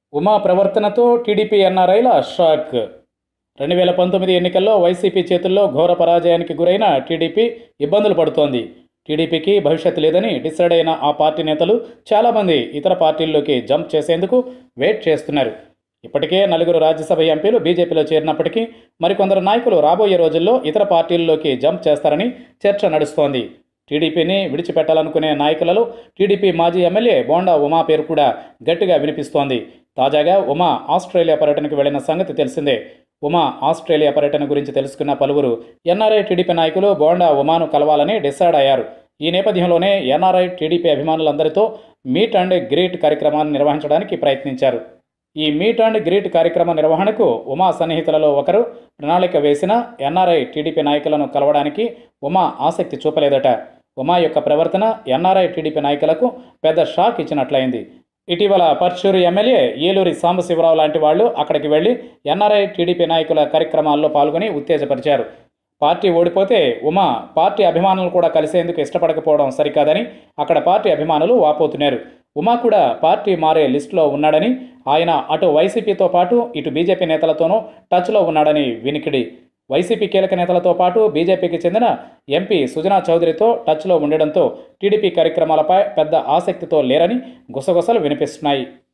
ఉమా ప్రవర్తనతో TDP ఎన్ఆర్ఐల shock రెండు వేల పంతొమ్మిది ఎన్నికల్లో వైసీపీ చేతుల్లో ఘోర పరాజయానికి గురైన టీడీపీ ఇబ్బందులు పడుతోంది టీడీపీకి భవిష్యత్తు లేదని డిసైడ్ అయిన ఆ పార్టీ నేతలు చాలామంది ఇతర పార్టీల్లోకి జంప్ చేసేందుకు వెయిట్ చేస్తున్నారు ఇప్పటికే నలుగురు రాజ్యసభ ఎంపీలు బీజేపీలో చేరినప్పటికీ మరికొందరు నాయకులు రాబోయే రోజుల్లో ఇతర పార్టీల్లోకి జంప్ చేస్తారని చర్చ నడుస్తోంది టీడీపీని విడిచిపెట్టాలనుకునే నాయకులలో టీడీపీ మాజీ ఎమ్మెల్యే బోండా ఉమా పేరు కూడా గట్టిగా వినిపిస్తోంది తాజాగా ఉమా ఆస్ట్రేలియా పర్యటనకు వెళ్లిన సంగతి తెలిసిందే ఉమా ఆస్ట్రేలియా పర్యటన గురించి తెలుసుకున్న పలువురు ఎన్ఆర్ఐ టీడీపీ నాయకులు బోండా ఉమాను కలవాలని డిసైడ్ అయ్యారు ఈ నేపథ్యంలోనే ఎన్ఆర్ఐ టీడీపీ అభిమానులందరితో మీట్ అండ్ గ్రీట్ కార్యక్రమాన్ని నిర్వహించడానికి ప్రయత్నించారు ఈ మీట్ అండ్ గ్రీట్ కార్యక్రమ నిర్వహణకు ఉమా సన్నిహితులలో ఒకరు ప్రణాళిక వేసిన ఎన్ఆర్ఐ టీడీపీ నాయకులను కలవడానికి ఉమా ఆసక్తి చూపలేదట ఉమా యొక్క ప్రవర్తన ఎన్ఆర్ఐ టీడీపీ నాయకులకు పెద్ద షాక్ ఇచ్చినట్లయింది ఇటీవల పర్చూరు ఎమ్మెల్యే ఏలూరి సాంబశివరావు లాంటి వాళ్ళు అక్కడికి వెళ్లి ఎన్ఆర్ఐ టీడీపీ నాయకుల కార్యక్రమాల్లో పాల్గొని ఉత్తేజపరిచారు పార్టీ ఓడిపోతే ఉమా పార్టీ అభిమానులు కూడా కలిసేందుకు ఇష్టపడకపోవడం సరికాదని అక్కడ పార్టీ అభిమానులు వాపోతున్నారు ఉమా కూడా పార్టీ మారే లిస్టులో ఉన్నాడని ఆయన అటు వైసీపీతో పాటు ఇటు బీజేపీ నేతలతోనూ టచ్లో ఉన్నాడని వినికిడి వైసీపీ కీలక నేతలతో పాటు బీజేపీకి చెందిన ఎంపీ సుజనా చౌదరితో టచ్లో ఉండడంతో టీడీపీ కార్యక్రమాలపై పెద్ద ఆసక్తితో లేరని గుసగుసలు వినిపిస్తున్నాయి